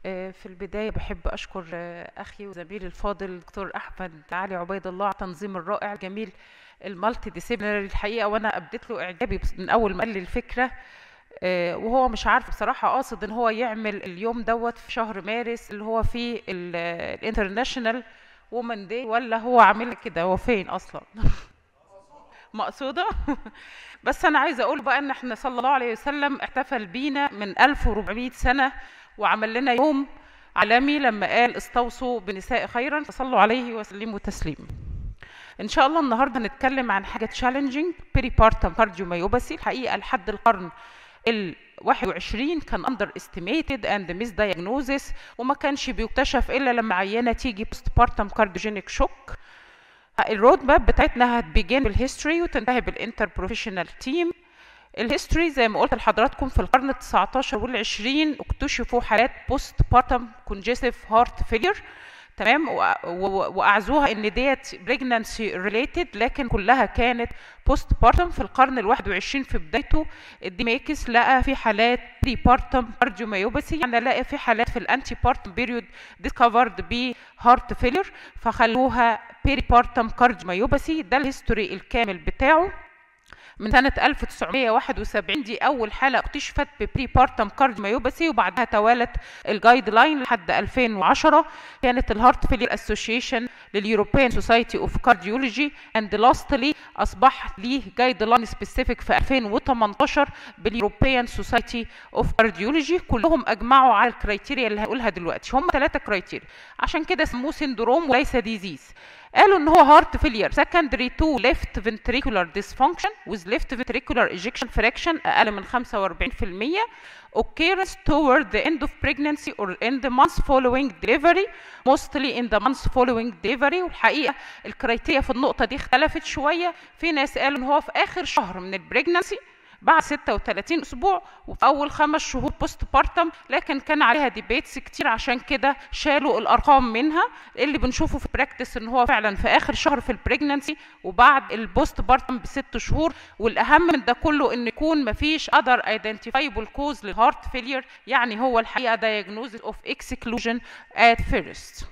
آه، في البداية بحب أشكر آه، أخي وزميلي الفاضل الدكتور أحمد علي عبيد الله على التنظيم الرائع الجميل المالتي ديسيبلينري الحقيقة وأنا أبديت له إعجابي بس- من أول ما قال لي الفكرة آه، وهو مش عارف بصراحة قاصد إن هو يعمل اليوم دوت في شهر مارس اللي هو فيه الانترناشونال وومن داي ولا هو عامل كده هو فين أصلا مقصودة بس أنا عايزة أقول بقى إن إحنا صلى الله عليه وسلم احتفل بينا من 1400 سنة وعمل لنا يوم عالمي لما قال استوصوا بنساء خيرا فصلوا عليه وسلموا تسليما ان شاء الله النهارده هنتكلم عن حاجه تشالنجينج بيريبارتم كارديوميوباثي الحقيقه لحد القرن ال 21 كان اندر استيميتد اند ميس دايجنوزس وما كانش بيكتشف الا لما عينه تيجي بوست بارتم كارديوجينيك شوك الرود ماب بتاعتنا هتبيجين بالهيستوري وتنتهي بالانتر بروفيشنال تيم الهيستوري زي ما قلت لحضراتكم في القرن ال 19 وال 20 اكتشفوا حالات بوست بارتم كونجيسيف هارت فيلير تمام و- و- واعزوها ان ديت بريجنانسي ريليتد لكن كلها كانت بوست بارتم في القرن ال 21 في بدايته الديماكس لقى في حالات بري بارتم كارديوميوباثي يعني لقى في حالات في الانتي بارتم بيريود ديسكفرد بهارت فيلير فخلوها بيري بارتم كارديوميوباثي ده الهيستوري الكامل بتاعه من سنة 1971 دي أول حالة اكتشفت ببري بارتم كارديوميوباثي وبعدها توالت الجايد لاين لحد 2010 كانت الهارت فيلير اسوشيشن لليوروبيان سوسايتي اوف كارديولوجي اند لاستلي اصبح ليه جايد لاين سبيسيفيك في 2018 باليوروبيان سوسايتي اوف كارديولوجي كلهم اجمعوا على الكرايتيريا اللي هقولها دلوقتي هم ثلاثة كرايتيريا عشان كده سموه سندروم وليس ديزيز قالوا ان هو هارت فيلير secondary to left ventricular dysfunction with left ventricular ejection fraction اقل من 45% occurrence toward the end of pregnancy or in the months following delivery mostly in the months following delivery والحقيقه الكرايتيريا في النقطه دي اختلفت شويه في ناس قالوا ان هو في اخر شهر من البريجنسي بعد 36 اسبوع وفي اول خمس شهور بوست بارتم لكن كان عليها ديبيتس كتير عشان كده شالوا الارقام منها اللي بنشوفه في براكتس ان هو فعلا في اخر شهر في البريجننسي وبعد البوست بارتم بست شهور والاهم من ده كله ان يكون مفيش اذر ايدنتيفايبل كوز للهارت فيلير يعني هو الحقيقه diagnosis اوف exclusion at first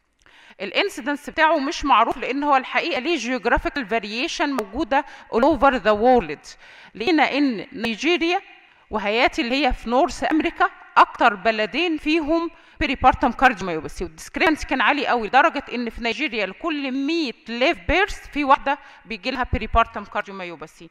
الانسيدنس بتاعه مش معروف لان هو الحقيقه ليه جيوغرافيكال فاريشن موجوده all over the world لقينا ان نيجيريا وهايتي اللي هي في نورث امريكا اكتر بلدين فيهم بيريبارتم كارديوميوباثي والديسكريبنسي كان عالي قوي لدرجه ان في نيجيريا لكل 100 ليف بيرث في واحده بيجي لها بيريبارتم كارديوميوباثي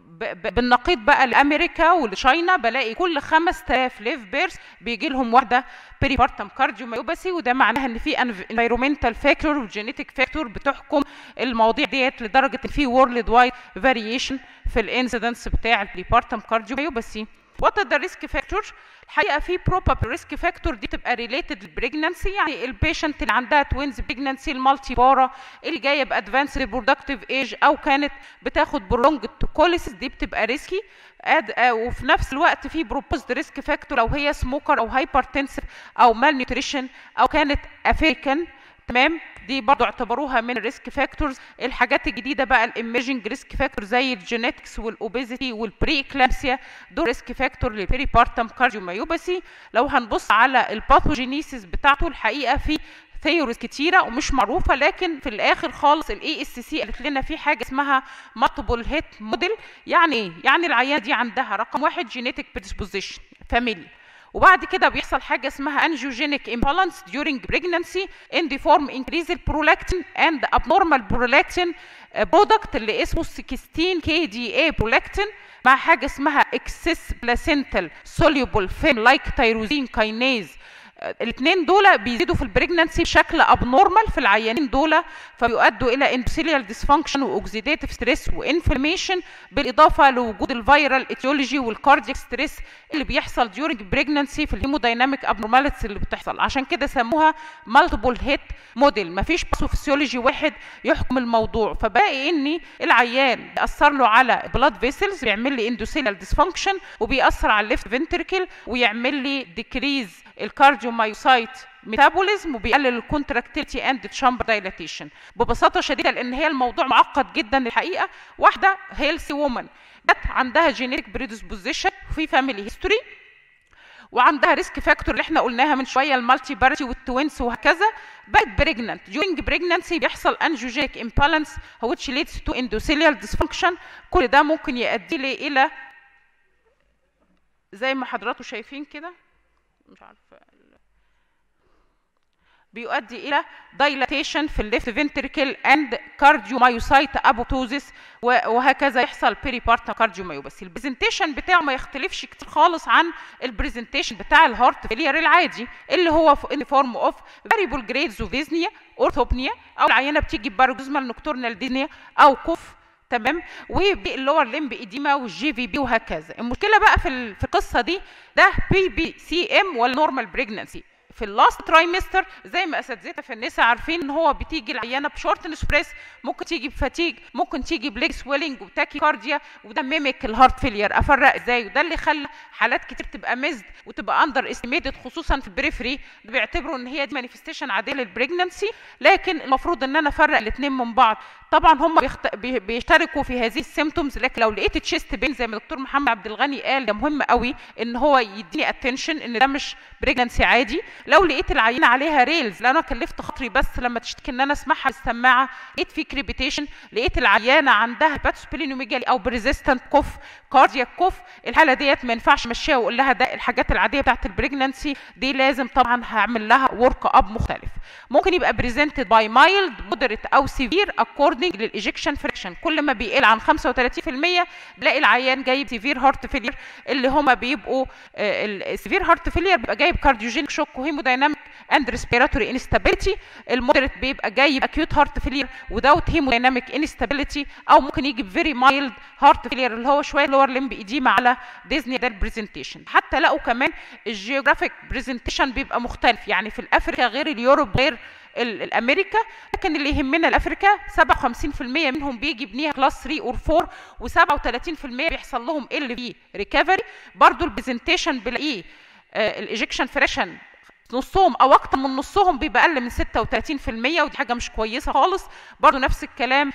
بالنقيض بقى لامريكا ولشاينا بلاقي كل 5000 ليف بيرث بيجي لهم واحده بيريبارتم كارديوميوباثي وده معناها ان في انفيرومنتال فاكتور وجينيتك فاكتور بتحكم المواضيع ديت لدرجه ان في وورلد وايد فاريشن في الانسيدنس بتاع البريبارتم كارديوميوباثي وات ذا ريسك فاكتور الحقيقه في بروبابل ريسك فاكتور دي بتبقى ريليتد للبريجننسي يعني البيشنت اللي عندها توينز بريجننسي المالتي بارا اللي جايه بادفانس ريبرودكتيف ايج او كانت بتاخد برونج كوليسيس دي بتبقى ريسكي أد... آه وفي نفس الوقت في بروبوزد ريسك فاكتور لو هي سموكر او هايبرتنسيف او مال نيوتريشن او كانت افريكان تمام دي برضو اعتبروها من الريسك فاكتورز الحاجات الجديده بقى الايميجنج ريسك فاكتور زي الجينيتكس والاوبيزيتي والبري اكلامسيا دول ريسك فاكتور للبيري بارتم كارديوميوباثي لو هنبص على الباثوجينيسيس بتاعته الحقيقه في ثيوريز كتيرة ومش معروفة لكن في الآخر خالص الاي اس سي قالت لنا في حاجة اسمها مالتيبل هيت موديل يعني ايه؟ يعني العيانة دي عندها رقم واحد جينيتك بريسبوزيشن فاميلي وبعد كده بيحصل حاجه اسمها angiogenic imbalance during pregnancy in the form increased prolactin and abnormal prolactin product اللي اسمه 16 KDA prolactin مع حاجه اسمها excess placental soluble film like tyrosine kinase الاثنين دول بيزيدوا في البريجننسي بشكل ابنورمال في العيانين دول فبيؤدوا الى اندوثيليال ديسفانكشن واوكسيديتيف ستريس وانفلاميشن بالاضافه لوجود الفيرال اتيولوجي والكاردياك ستريس اللي بيحصل ديورنج بريجننسي في الهيمودايناميك ابنورماليتيز اللي بتحصل عشان كده سموها مالتيبل هيت موديل مفيش باثوفيسيولوجي واحد يحكم الموضوع فبلاقي ان العيان بيأثر له على بلاد فيسلز بيعمل لي اندوثيليال ديسفانكشن وبيأثر على الليفت فنتركل ويعمل لي ديكريز الكارديومايوسايت ميتابوليزم وبيقلل الكونتراكتيليتي اند تشامبر دايلاتيشن ببساطه شديده لان هي الموضوع معقد جدا الحقيقه واحده هيلثي وومن جت عندها جينيتك بريدisposition في فاميلي هيستوري وعندها ريسك فاكتور اللي احنا قلناها من شويه المالتي بارتي والتوينس وهكذا بقت بريجننت during pregnancy بيحصل انجوجينيك امبالانس which leads to endothelial dysfunction كل ده ممكن يؤدي لي الى زي ما حضراتكم شايفين كده مش عارفه بيؤدي الى dilatation في الليفت فنتريكل اند كارديومايوسايت ابوتوزيس وهكذا يحصل بيريبارتم كارديومايوباثي البرزنتيشن بتاعه ما يختلفش كتير خالص عن البرزنتيشن بتاع الهارت فيلير العادي اللي هو في فورم اوف فاريبل جريدز اوف ديزنيا اورثوبنيا او العينه بتيجي بباروكسيزمال نوكتورنال ديزنيا او كف تمام واللور لمب ايديما والجي في بي وهكذا المشكله بقى في في القصه دي ده بي بي سي ام والنورمال بريجنسي في اللاست ترايمستر زي ما اساتذتنا في النساء عارفين ان هو بتيجي العيانه بشورت سبريس ممكن تيجي بفاتيج ممكن تيجي بليج سويلنج وتاكي كارديا وده ميميك الهارت فيلير افرق ازاي وده اللي خلى حالات كتير تبقى مزد وتبقى اندر استيميتد خصوصا في البريفري بيعتبروا ان هي دي مانيفستيشن عاديه للبريجننسي لكن المفروض ان انا افرق الاثنين من بعض طبعا هم بيخت... بيشتركوا في هذه السيمتومز لكن لو لقيت تشيست بين زي ما الدكتور محمد عبد الغني قال ده مهم قوي ان هو يديني اتنشن ان ده مش بريجننسي عادي لو لقيت العينه عليها ريلز لو انا كلفت خاطري بس لما تشتكي ان انا اسمعها بالسماعه لقيت في كريبيتيشن لقيت العيانه عندها باتوسبلينوميجالي او بريزيستنت كوف كاردياك كوف الحاله ديت ما ينفعش امشيها واقول لها ده الحاجات العاديه بتاعت البريجننسي دي لازم طبعا هعمل لها ورك اب مختلف ممكن يبقى بريزنتد باي مايلد مودريت او سيفير اكوردنج للايجكشن فريكشن كل ما بيقل عن 35% بلاقي العيان جايب سيفير هارت فيلير اللي هما بيبقوا السيفير هارت فيلير بيبقى جايب كارديوجينيك شوك وهيمودايناميك اند ريسبيراتوري انستابيليتي المودريت بيبقى جايب اكيوت هارت فيلير وداوت هيمودايناميك انستابيليتي او ممكن يجي بفيري مايلد هارت فيلير اللي هو شويه لور لمب ايديما على ديزني ده البرزنتيشن حتى لقوا كمان الجيوغرافيك برزنتيشن بيبقى مختلف يعني في الافريكا غير اليوروب غير الامريكا لكن اللي يهمنا الافريكا 57% منهم بيجي بنيها كلاس 3 اور 4 و37% بيحصل لهم ال في ريكفري برضو البرزنتيشن بلاقيه الايجكشن فريشن نصهم او اكتر من نصهم بيبقى اقل من 36% ودي حاجه مش كويسه خالص برضو نفس الكلام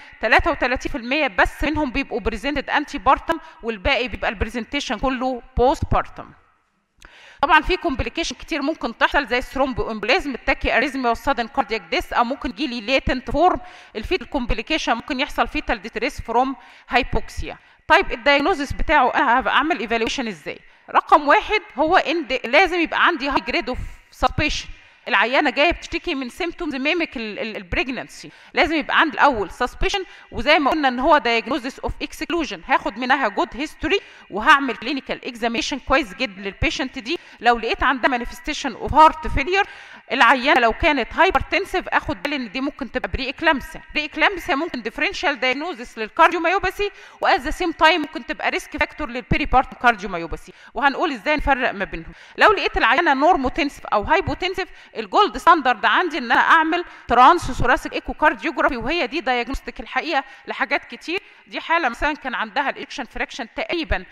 33% بس منهم بيبقوا بريزنتد انتي بارتم والباقي بيبقى البرزنتيشن كله بوست بارتم طبعا في كومبليكيشن كتير ممكن تحصل زي الثرومبو امبليزم التاكي اريزميا والسادن كاردياك ديس او ممكن يجي لي ليتنت فورم الفيتال كومبليكيشن ممكن يحصل فيتال ديتريس فروم هايبوكسيا طيب الدايجنوزس بتاعه انا هبقى اعمل ايفالويشن ازاي رقم واحد هو ان لازم يبقى عندي هاي جريد اوف سسبشن العيانه جايه بتشتكي من سيمتومز ميميك البريجننسي لازم يبقى عندي الاول سسبشن وزي ما قلنا ان هو دايجنوزس اوف اكسكلوجن هاخد منها جود هيستوري وهعمل كلينيكال اكزاميشن كويس جدا للبيشنت دي لو لقيت عندها مانيفستيشن اوف هارت فيلير العيانه لو كانت هايبرتنسيف اخد بالي ان دي ممكن تبقى بري اكلامسيا بري اكلامسيا ممكن ديفرنشال دايجنوزس للكارديوميوباثي وات ذا سيم تايم ممكن تبقى ريسك فاكتور للبيري بارت كارديوميوباثي وهنقول ازاي نفرق ما بينهم لو لقيت العيانه نورموتنسيف او هايبوتنسيف الجولد ستاندرد عندي ان انا اعمل ترانس ثوراسيك ايكو كارديوجرافي وهي دي دايجنوستيك الحقيقه لحاجات كتير دي حاله مثلا كان عندها الاكشن فريكشن تقريبا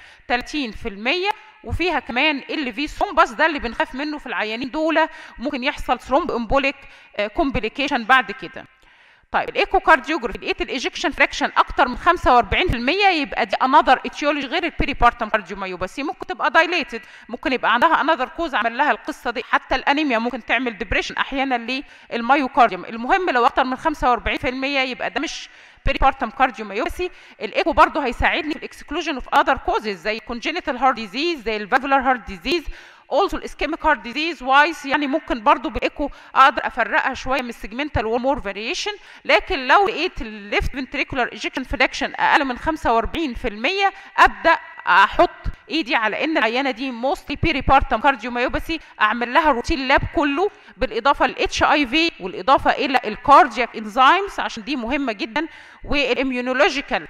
30% وفيها كمان ال في ثرومبس ده اللي بنخاف منه في العيانين دول ممكن يحصل ثرومب امبوليك كومبليكيشن بعد كده طيب الايكو كارديوجرافي لقيت الايجكشن فريكشن اكتر من 45% يبقى دي انذر اتيولوجي غير البيري بارتم كارديوميوباثي ممكن تبقى دايليتد ممكن يبقى عندها انذر كوز عمل لها القصه دي حتى الانيميا ممكن تعمل ديبريشن احيانا للمايوكارديوم المهم لو اكتر من 45% يبقى ده مش بيريبارتم كارديوميوباثي الايكو برضه هيساعدني في الاكسكلوجن اوف اذر كوزز زي كونجينيتال هارت ديزيز زي الفالفولار هارت ديزيز also الاسكيميك هارت ديزيز وايز يعني ممكن برضو بالايكو اقدر افرقها شويه من السيجمنتال ومور فاريشن لكن لو لقيت الليفت فنتريكولار ايجكشن فريكشن اقل من 45% ابدا احط ايدي على ان العيانه دي موستلي بيري بارتم كارديوميوباثي اعمل لها روتين لاب كله بالاضافه للاتش اي في والاضافه الى الكاردياك انزيمز عشان دي مهمه جدا والاميونولوجيكال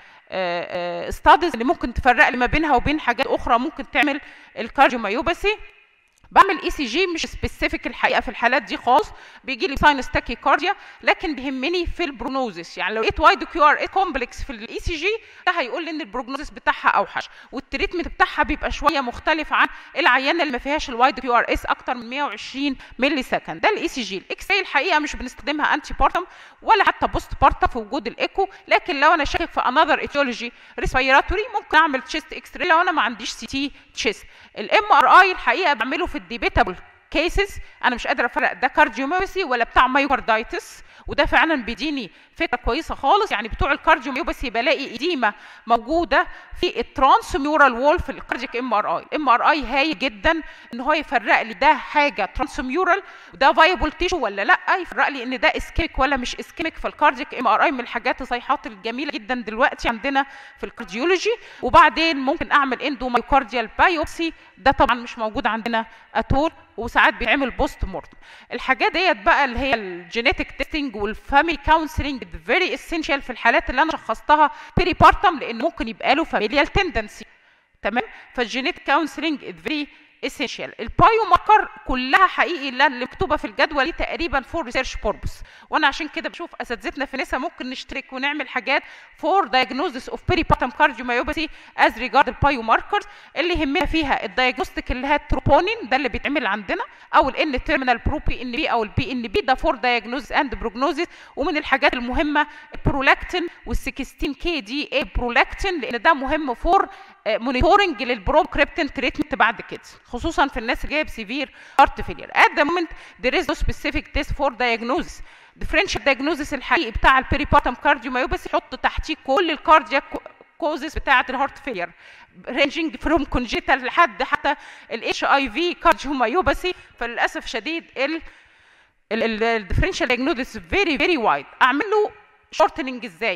ستاديز اللي ممكن تفرق لي ما بينها وبين حاجات اخرى ممكن تعمل الكارديوميوباثي بعمل اي سي جي مش سبيسيفيك الحقيقه في الحالات دي خالص بيجي لي ساينس تاكي كارديا لكن بيهمني في البروجنوزس يعني لو لقيت وايد كيو ار كومبلكس في الاي سي جي ده هيقول لي ان البروجنوزس بتاعها اوحش والتريتمنت بتاعها بيبقى شويه مختلف عن العيانه اللي ما فيهاش الوايد كيو ار اس اكتر من 120 ملي سكند ده الاي سي جي الاكس راي الحقيقه مش بنستخدمها انتي بارتم ولا حتى بوست بارتم في وجود الايكو لكن لو انا شاكك في انذر ايتيولوجي ريسبيراتوري ممكن اعمل تشيست اكس راي لو انا ما عنديش سي تي تشيست الام ار اي الحقيقه بعمله في الديبيتابل كيسز انا مش قادره افرق ده كارديوميوباثي ولا بتاع مايوكاردايتس وده فعلا بيديني فكره كويسه خالص يعني بتوع الكارديوميوباثي بلاقي ايديما موجوده في الترانس ميورال وول في الكارديك ام ار اي ام ار اي هايل جدا ان هو يفرق لي ده حاجه ترانس ميورال وده فايبل تيشو ولا لا يفرق لي ان ده اسكيميك ولا مش اسكيميك في الكارديك ام ار اي من الحاجات الصيحات الجميله جدا دلوقتي عندنا في الكارديولوجي وبعدين ممكن اعمل اندو مايوكارديال بايوبسي ده طبعا مش موجود عندنا اتول وساعات بيعمل بوست مورتم الحاجات ديت بقى اللي هي الجينيتك تيستنج والفاميلي كونسلنج فيري اسينشال في الحالات اللي انا شخصتها بيري بارتم لان ممكن يبقى له فاميليال تندنسي تمام فالجينيتك كونسلنج از فيري اسينشال البايو ماركر كلها حقيقي اللي مكتوبه في الجدول دي تقريبا فور ريسيرش بوربس وانا عشان كده بشوف اساتذتنا في نسا ممكن نشترك ونعمل حاجات فور دايجنوزس اوف بيري باتم كارديوميوباثي از ريجارد البايو ماركرز اللي يهمنا فيها الدايجنوستيك اللي هي التروبونين ده اللي بيتعمل عندنا او الان تيرمينال بروبي ان بي او البي ان بي ده فور دايجنوزس اند بروجنوزس ومن الحاجات المهمه البرولاكتين وال16 كي دي اي برولاكتين لان ده مهم فور مونيتورنج للبروكريبتين تريتمنت بعد كده خصوصا في الناس اللي جايه بسيفير هارت فيلير at the moment there is no specific test for diagnosis differential diagnosis الحقيقي بتاع البيريباتم كارديوميوباثي حط تحتيه كل الكاردياك كوزز بتاعه الهارت فيلير رينجينج فروم كونجيتال لحد حتى الاتش اي في كارديوميوباثي فللاسف شديد ال الديفرنشال دايجنوزس فيري فيري وايد اعمل له شورتنج ازاي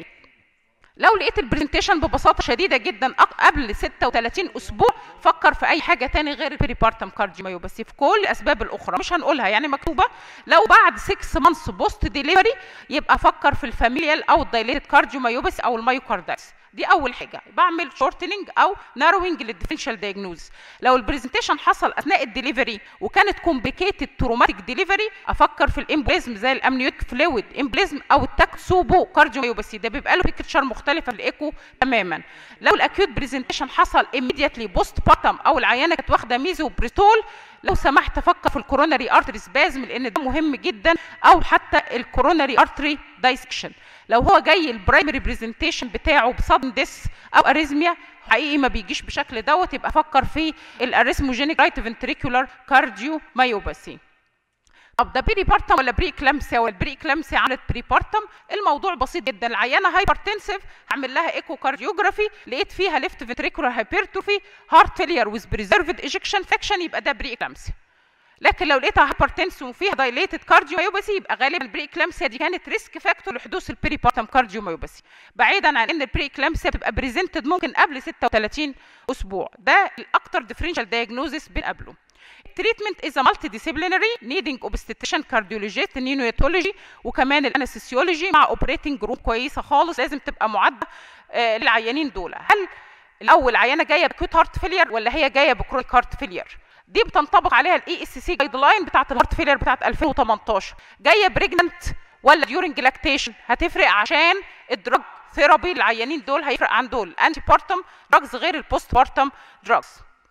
لو لقيت البرزنتيشن ببساطه شديده جدا قبل 36 اسبوع فكر في اي حاجه تاني غير البريبارتم كارديوميوباثي في كل الاسباب الاخرى مش هنقولها يعني مكتوبه لو بعد 6 مانثs بوست ديليفري يبقى فكر في الفاميليال او الدايليتد كارديوميوباثي او المايوكاردايتس دي اول حاجه بعمل شورتنج او ناروينج للديفرنشال دايجنوز لو البرزنتيشن حصل اثناء الدليفري وكانت كومبليكيتد تروماتيك ديليفري افكر في الامبليزم زي الامنيوتيك فلويد امبليزم او التاكسوبو كارديوميوباثي ده بيبقى له بيكتشر مختلفه في الايكو تماما لو الاكيوت برزنتيشن حصل immediately بوست باتم او العيانه كانت واخده ميزو بريتول لو سمحت فكر في الكوروناري ارتري سبازم لان ده مهم جدا او حتى الكوروناري ارتري دايسكشن لو هو جاي البرايمري برزنتيشن بتاعه بصدم ديس او اريزميا حقيقي ما بيجيش بشكل دوت يبقى فكر في الاريثموجينيك رايت فنتريكولار كارديو مايوباثي طب ده بري بارتم ولا بري كلامسيا ولا بري كلامسيا عملت بري بارتم الموضوع بسيط جدا العيانه هايبرتنسيف هعمل لها ايكو كارديوجرافي لقيت فيها ليفت فنتريكولار هايبرتروفي هارت فيلير ويز بريزرفد ايجكشن فاكشن يبقى ده بري كلامسيا لكن لو لقيتها هايبرتنسون وفيها دايليتد كارديوميوباثي يبقى غالبا البري اكلامسيا دي كانت ريسك فاكتور لحدوث البري بارتم كارديوميوباثي بعيدا عن ان البري اكلامسيا بتبقى بريزنتد ممكن قبل 36 اسبوع ده الاكثر ديفرنشال دايجنوزس بنقابله التريتمنت از مالتي ديسيبلينري نيدنج اوبستيشن كارديولوجيست نيونيتولوجي وكمان الانستسيولوجي مع اوبريتنج روم كويسه خالص لازم تبقى معده آه للعيانين دول هل الاول عيانه جايه بكوت هارت فيلير ولا هي جايه بكرونيك هارت فيلير دي بتنطبق عليها الاي اس سي جايد لاين بتاعه الهارت فيلير بتاعه 2018 جايه بريجننت ولا ديورنج لاكتيشن هتفرق عشان الدراج ثيرابي العيانين دول هيفرق عن دول انتي بارتم دراجز غير البوست بارتم دراجز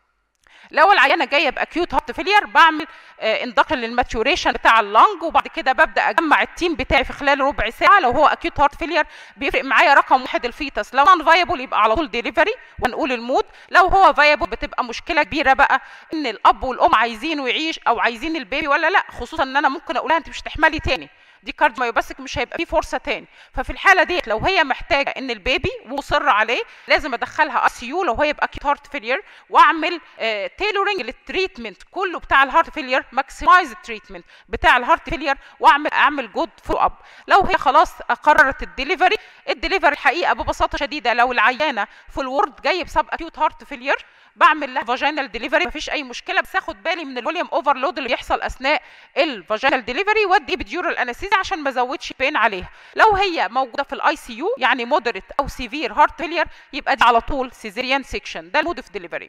لو العيانه جايه باكيوت هارت فيلير بعمل آه اندقل للماتيوريشن بتاع اللنج وبعد كده ببدا اجمع التيم بتاعي في خلال ربع ساعه لو هو اكيوت هارت فيلير بيفرق معايا رقم واحد الفيتس لو نون فايبل يبقى على طول ديليفري ونقول المود لو هو فايبل بتبقى مشكله كبيره بقى ان الاب والام عايزينه يعيش او عايزين البيبي ولا لا خصوصا ان انا ممكن اقولها انت مش هتحملي تاني دي كارد مايوباسيك مش هيبقى فيه فرصه تاني ففي الحاله ديت لو هي محتاجه ان البيبي ومصر عليه لازم ادخلها اي سي يو لو هي باكيد هارت فيلير واعمل آه تيلورنج للتريتمنت كله بتاع الهارت فيلير ماكسمايز التريتمنت بتاع الهارت فيلير واعمل اعمل جود فولو اب لو هي خلاص قررت الدليفري الدليفري الحقيقه ببساطه شديده لو العيانه في الورد جاي بسب اكيوت هارت فيلير بعمل لها فاجينال ديليفري مفيش اي مشكله بس اخد بالي من الفوليوم اوفرلود اللي بيحصل اثناء الفاجينال ديليفري وادي بديورال انستيزيا عشان ما ازودش بين عليها لو هي موجوده في الاي سي يو يعني مودريت او سيفير هارت فيلير يبقى دي على طول سيزيريان سيكشن ده المود اوف ديليفري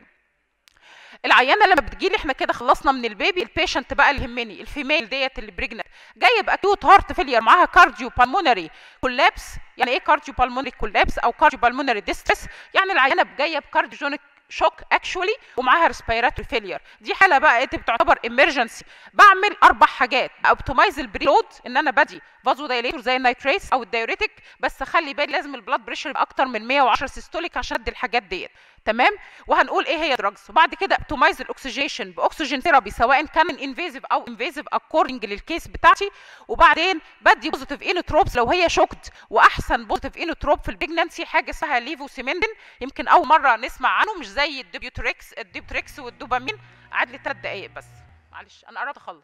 العيانه لما بتجيلي احنا كده خلصنا من البيبي البيشنت بقى اللي يهمني الفيميل ديت اللي بريجننت جايه باكيوت هارت فيلير معاها كارديو بالمونري كولابس يعني ايه كارديو بالمونري كولابس او كارديو بالمونري ديستريس يعني العيانه جايه بكارديوجونيك شوك اكشولي ومعاها ريسبيراتوري فيلير دي حاله بقى انت بتعتبر امرجنسي بعمل اربع حاجات اوبتمايز البريلود ان انا بدي فازو دايليتور زي النيتريس او الدايوريتك بس خلي بالي لازم البلاد بريشر يبقى اكتر من 110 سيستوليك عشان ادي الحاجات ديت تمام وهنقول ايه هي دراجز وبعد كده اوبتمايز الاكسجيشن باكسجين ثيرابي سواء كان انفيزيف او انفيزيف اكوردنج للكيس بتاعتي وبعدين بدي بوزيتيف انوتروبس لو هي شوكت واحسن بوزيتيف انوتروب في البريجنانسي حاجه اسمها ليفوسيمندين يمكن اول مره نسمع عنه مش زي الديبيوتريكس الديبيوتريكس والدوبامين قعد لي ثلاث دقائق بس معلش انا قربت اخلص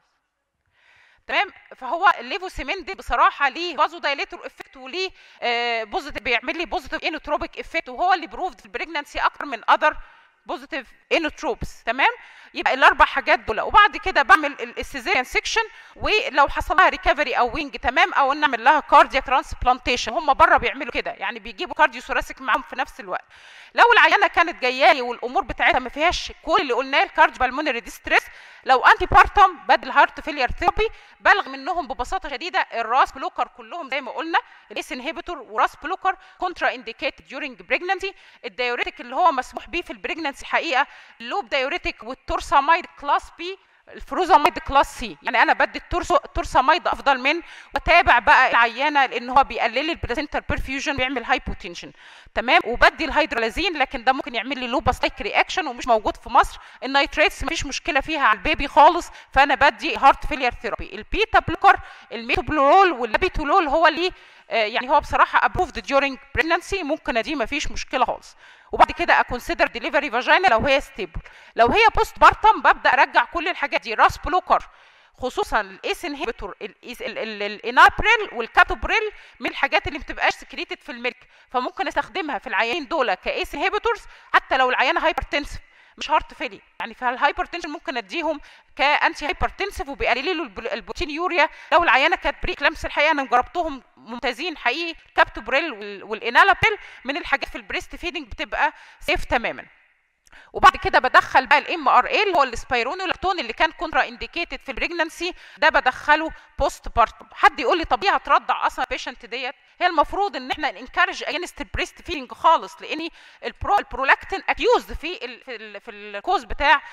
تمام فهو الليفوسيمندين بصراحه ليه فازو دايليتور افكت وليه آه بوزيتيف بيعمل لي بوزيتيف انوتروبيك افكت وهو اللي بروفد في البريجنانسي اكتر من اذر بوزيتيف انوتروبس تمام يبقى الاربع حاجات دول وبعد كده بعمل السيزيريان سيكشن ولو حصل لها ريكفري او وينج تمام او نعمل لها كارديا ترانسبلانتيشن هم بره بيعملوا كده يعني بيجيبوا كارديو ثوراسيك معاهم في نفس الوقت لو العيانه كانت جايه لي والامور بتاعتها ما فيهاش كل اللي قلناه الكارديو بالمونري ديستريس لو انتي بارتم بدل هارت فيلير ثيرابي بلغ منهم ببساطه شديده الراس بلوكر كلهم زي ما قلنا الاس انهبيتور وراس بلوكر كونترا انديكيتد ديورنج بريجنانسي الدايوريتك اللي هو مسموح بيه في البريجنانسي حقيقه اللوب دايوريتك والتورسامايد كلاس بي الفروزاميد كلاس سي يعني انا بدي التورسو التورساميد افضل من واتابع بقى العيانه لان هو بيقلل لي البلاسنتال بيرفيوجن بيعمل هايبوتنشن تمام وبدي الهيدرالازين لكن ده ممكن يعمل لي لوباس لايك رياكشن ومش موجود في مصر النيتريتس مفيش مشكله فيها على البيبي خالص فانا بدي هارت فيلير ثيرابي البيتا بلوكر الميتوبلورول واللابيتولول هو اللي يعني هو بصراحه ابروفد ديورنج بريجنانسي ممكن اديه مفيش مشكله خالص وبعد كده اكونسيدر ديليفري فاجينا لو هي ستيبل لو هي بوست بارتم ببدا ارجع كل الحاجات دي راس بلوكر خصوصا الايس انهبيتور الانابريل والكاتوبريل من الحاجات اللي ما بتبقاش سكريتد في الملك فممكن استخدمها في العيانين دول كايس انهبيتورز حتى لو العيانه هايبرتنسف مش هارت فيلي يعني في الهايبرتنشن ممكن اديهم كانتي هايبرتنسف وبيقللوا له البروتين يوريا لو العيانه كانت بري كلامس الحقيقه انا جربتهم ممتازين حقيقي كابتوبريل والانالابيل من الحاجات في البريست فيدنج بتبقى سيف تماما وبعد كده بدخل بقى الام ار اي اللي هو السبايرونولاكتون اللي كان كونترا انديكيتد في البريجنانسي ده بدخله بوست بارتم حد يقول لي طب ايه هترضع اصلا البيشنت ديت هي المفروض ان احنا انكارج اجينست البريست فيدنج خالص لان البرو البرولاكتين اكيوزد في ال في, ال في الكوز بتاع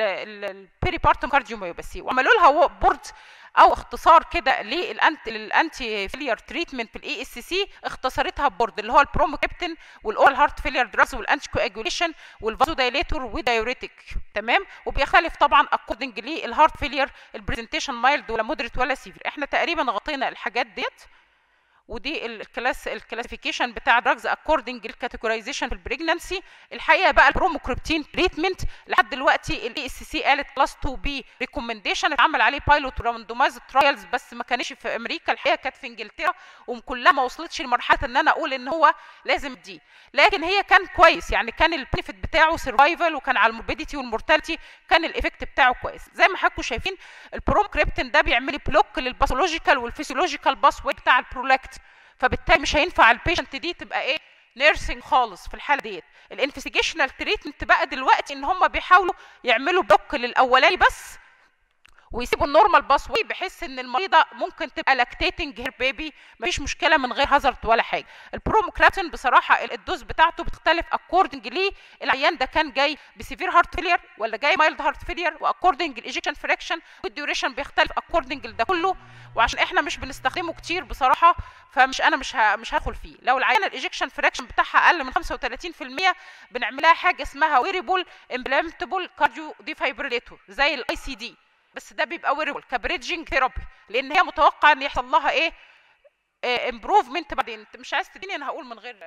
البيري بارتم كارديوميوباثي وعملوا لها بورد او اختصار كده للانتي للانتي فيلير تريتمنت في الاي اس سي اختصرتها بورد اللي هو البروموكابتين والاورال هارت فيلير دراجز والانتي كواجوليشن والفازو دايليتور ودايوريتك تمام وبيختلف طبعا اكوردنج للهارت فيلير البرزنتيشن مايلد ولا مودريت ولا سيفير احنا تقريبا غطينا الحاجات ديت ودي الكلاس الكلاسيفيكيشن بتاع دراجز اكوردنج للكاتيجورايزيشن في البريجنانسي الحقيقه بقى البروموكريبتين تريتمنت لحد دلوقتي الاي اس سي قالت كلاس 2 بي ريكومنديشن اتعمل عليه بايلوت راندومايز ترايلز بس ما كانش في امريكا الحقيقه كانت في انجلترا وكلها ما وصلتش لمرحله ان انا اقول ان هو لازم دي لكن هي كان كويس يعني كان البنفيت بتاعه سرفايفل وكان على الموربيديتي والمورتاليتي كان الايفكت بتاعه كويس زي ما حضراتكم شايفين البروموكريبتين ده بيعمل لي بلوك للباثولوجيكال والفسيولوجيكال باس واي بتاع البرولاكت فبالتالي مش هينفع البيشنت دي تبقى ايه نيرسينج خالص في الحاله ديت الانفستيجيشنال تريتمنت بقى دلوقتي ان هم بيحاولوا يعملوا بلوك للاولاني بس ويسيبوا النورمال باس واي بحيث ان المريضه ممكن تبقى لاكتيتنج هير بيبي مفيش مشكله من غير هازارد ولا حاجه البروموكراتين بصراحه الدوز بتاعته بتختلف اكوردنج ليه العيان ده كان جاي بسيفير هارت فيلير ولا جاي مايلد هارت فيلير واكوردنج الايجكشن فريكشن والديوريشن بيختلف اكوردنج لده كله وعشان احنا مش بنستخدمه كتير بصراحه فمش انا مش ه... مش هدخل فيه لو العيان الايجكشن فريكشن بتاعها اقل من 35% بنعملها حاجه اسمها ويريبل امبلانتبل كارديو ديفايبريليتور زي الاي سي دي بس ده بيبقى ويربل كبريدجنج ثيرابي لان هي متوقع ان يحصل لها ايه امبروفمنت بعدين انت مش عايز تديني انا هقول من غير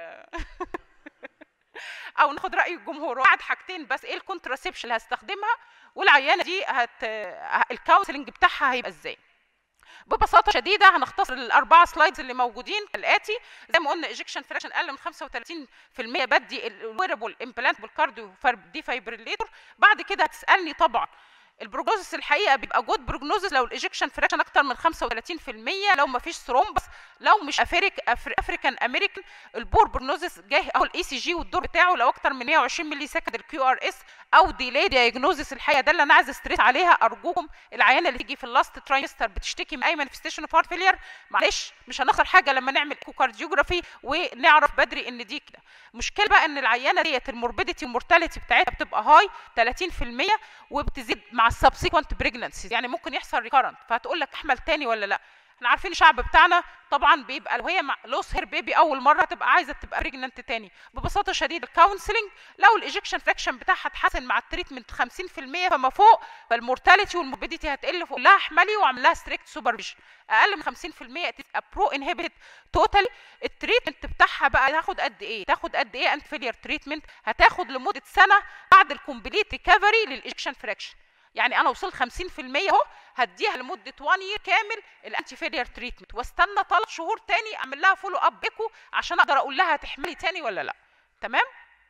او ناخد راي الجمهور وقعد حاجتين بس ايه الكونتراسبشن اللي هستخدمها والعيانه دي هت الكونسلنج بتاعها هيبقى ازاي ببساطه شديده هنختصر الاربعه سلايدز اللي موجودين كالاتي زي ما قلنا ايجكشن فراكشن اقل من 35% بدي الويربل امبلانتبل كارديو ديفايبريليتور بعد كده هتسالني طبعا البروجنوزس الحقيقه بيبقى جود بروجنوزس لو الايجكشن فراكشن اكتر من 35% لو ما فيش ثرومبس لو مش افريك أفر افريكان امريكان البور بروجنوزس جاي اهو الاي سي جي والدور بتاعه لو اكتر من 120 ملي سكند الكيو ار اس او ديلي دايجنوزس الحقيقه ده اللي انا عايز استريس عليها ارجوكم العيانه اللي تيجي في اللاست ترايمستر بتشتكي من اي مانيفستيشن اوف هارت فيلير معلش مش هنخسر حاجه لما نعمل ايكوكارديوجرافي ونعرف بدري ان دي كده مشكله بقى ان العيانه ديت الموربيديتي والمورتاليتي بتاعتها بتبقى هاي 30% وبتزيد مع السبسيكونت بريجنانسي يعني ممكن يحصل ريكارنت فهتقول لك احمل تاني ولا لا احنا عارفين الشعب بتاعنا طبعا بيبقى لو هي لوس هير بيبي اول مره تبقى عايزه تبقى بريجننت تاني ببساطه شديده الكونسلنج لو الايجكشن فراكشن بتاعها اتحسن مع التريتمنت 50% فما فوق فالمورتاليتي والموربيديتي هتقل فوق لها احملي واعمل لها ستريكت سوبرفيجن اقل من 50% تبقى برو انهبيت توتال التريتمنت بتاعها بقى تاخد قد ايه تاخد قد ايه انت فيلير تريتمنت هتاخد لمده سنه بعد الكومبليت ريكفري للايجكشن فراكشن يعني انا وصلت 50% اهو هديها لمده 1 يير كامل الانتي فيلير تريتمنت واستنى 3 شهور تاني اعمل لها فولو اب ايكو عشان اقدر اقول لها تحملي تاني ولا لا تمام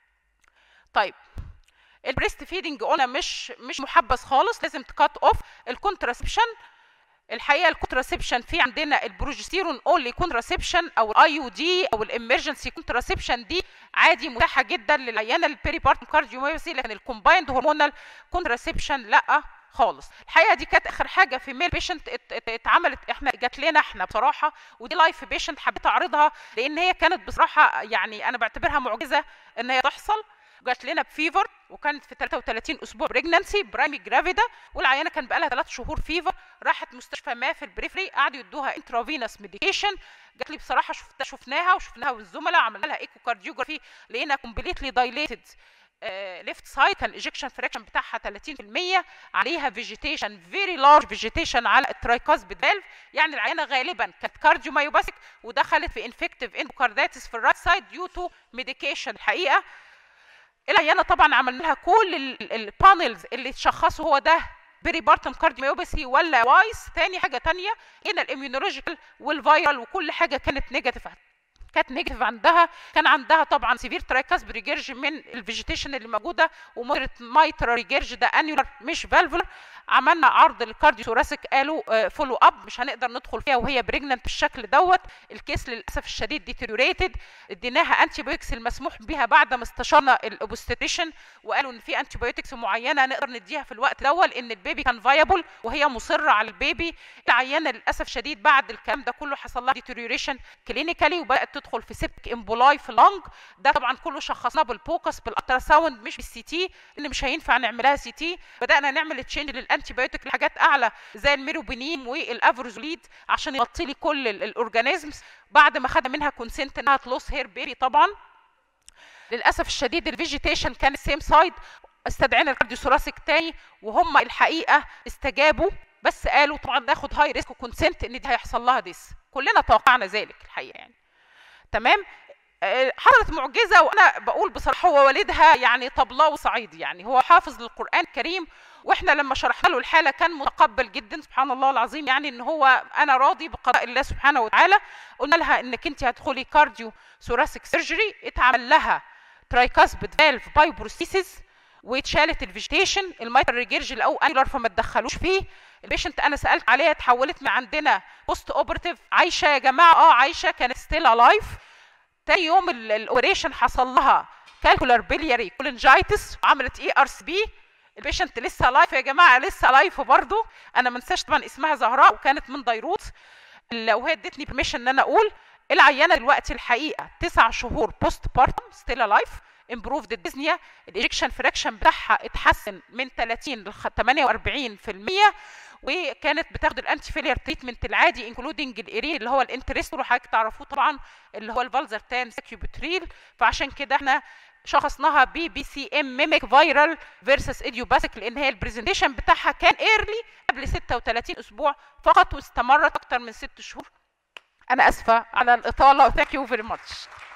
طيب البريست فيدنج قلنا مش مش محبس خالص لازم تكات اوف الكونتراسبشن الحقيقه الكونتراسبشن في عندنا البروجستيرون اونلي كونتراسبشن او الاي يو دي او الامرجنسي كونتراسبشن دي عادي متاحه جدا للعيانه البيري بارتم كارديوميوباثي لكن الكومبايند هرمونال كونتراسبشن لا خالص الحقيقه دي كانت اخر حاجه في ميل بيشنت اتعملت احنا جات لنا احنا بصراحه ودي لايف بيشنت حبيت اعرضها لان هي كانت بصراحه يعني انا بعتبرها معجزه ان هي تحصل جات لنا بفيفر وكانت في 33 اسبوع بريجنانسي برايمي جرافيدا والعيانه كان بقى لها 3 شهور فيفر راحت مستشفى ما في البريفري قعدوا يدوها انترافينوس ميديكيشن جات لي بصراحه شفت شفناها وشفناها والزملاء عملنا لها ايكو كارديوجرافي لقينا كومبليتلي دايليتد ليفت سايد كان الايجكشن فراكشن بتاعها 30% عليها فيجيتيشن فيري لارج فيجيتيشن على الترايكاسبيد فالف يعني العينه غالبا كانت كارديو مايوباثيك ودخلت في انفكتيف اندوكارديتس في الرايت سايد ديو تو ميديكيشن الحقيقه العيانه طبعا عملنا لها كل البانلز اللي تشخصوا هو ده بيري بارتم كارديوميوباثي ولا وايس تاني حاجه تانية هنا الاميونولوجيكال والفيرال وكل حاجه كانت نيجاتيف كانت نيجاتيف عندها كان عندها طبعا سيفير ترايكاس بريجيرج من الفيجيتيشن اللي موجوده ومودريت مايترا ريجيرج ده انيولار مش فالفولر عملنا عرض للكارديو ثوراسيك قالوا فولو اب مش هنقدر ندخل فيها وهي بريجننت بالشكل دوت الكيس للاسف الشديد ديتيريوريتد اديناها انتي بايوتكس المسموح بها بعد ما استشرنا الاوبستريشن وقالوا ان في انتي بايوتكس معينه نقدر نديها في الوقت دوت لان البيبي كان فايبل وهي مصره على البيبي العيانه للاسف شديد بعد الكلام ده كله حصل لها ديتيريوريشن كلينيكالي وبدات تدخل في سيبتك امبولاي في اللنج ده طبعا كله شخصناه بالبوكس بالالترا ساوند مش بالسي تي اللي مش هينفع نعملها سي تي بدانا نعمل تشينج للانتي بايوتيك لحاجات اعلى زي الميروبينين والافروزوليد عشان يغطي لي كل الاورجانيزمز بعد ما خدنا منها كونسنت انها تلوس هير بيبي طبعا للاسف الشديد الفيجيتيشن كان السيم سايد استدعينا الكارديو ثوراسيك تاني وهم الحقيقه استجابوا بس قالوا طبعا ناخد هاي ريسك وكونسنت ان دي هيحصل لها ديس كلنا توقعنا ذلك الحقيقه يعني تمام حصلت معجزه وانا بقول بصراحه هو والدها يعني طبلاوي صعيدي يعني هو حافظ للقران الكريم واحنا لما شرحنا له الحاله كان متقبل جدا سبحان الله العظيم يعني ان هو انا راضي بقضاء الله سبحانه وتعالى قلنا لها انك انت هتدخلي كارديو ثوراسيك سيرجري اتعمل لها ترايكاسبيد فالف بايبروستيسيس واتشالت الفيجيتيشن المايتر ريجيرج الاول انيولار فما تدخلوش فيه البيشنت انا سالت عليها اتحولت من عندنا بوست اوبرتيف عايشه يا جماعه اه عايشه كانت ستيل الايف تاني يوم الاوبريشن حصل لها كالكولار بيلياري كولنجايتس وعملت اي ار سي بي البيشنت لسه لايف يا جماعه لسه لايف برضه انا ما انساش طبعا اسمها زهراء وكانت من ديروت وهي ادتني برميشن ان انا اقول العيانه دلوقتي الحقيقه تسع شهور بوست بارتم ستيل لايف امبروفد الديزنيا الايجكشن فراكشن بتاعها اتحسن من 30 ل 48% وكانت بتاخد الانتي فيلير تريتمنت العادي انكلودنج الايرين اللي هو الانترستور وحضرتك تعرفوه طبعا اللي هو الفالزرتان ساكيوبتريل فعشان كده احنا شخصناها بي بي سي ام ميميك فايرال فيرسس ايديوباثيك لان هي البرزنتيشن بتاعها كان ايرلي قبل 36 اسبوع فقط واستمرت اكتر من ست شهور انا اسفه على الاطاله ثانك يو فيري ماتش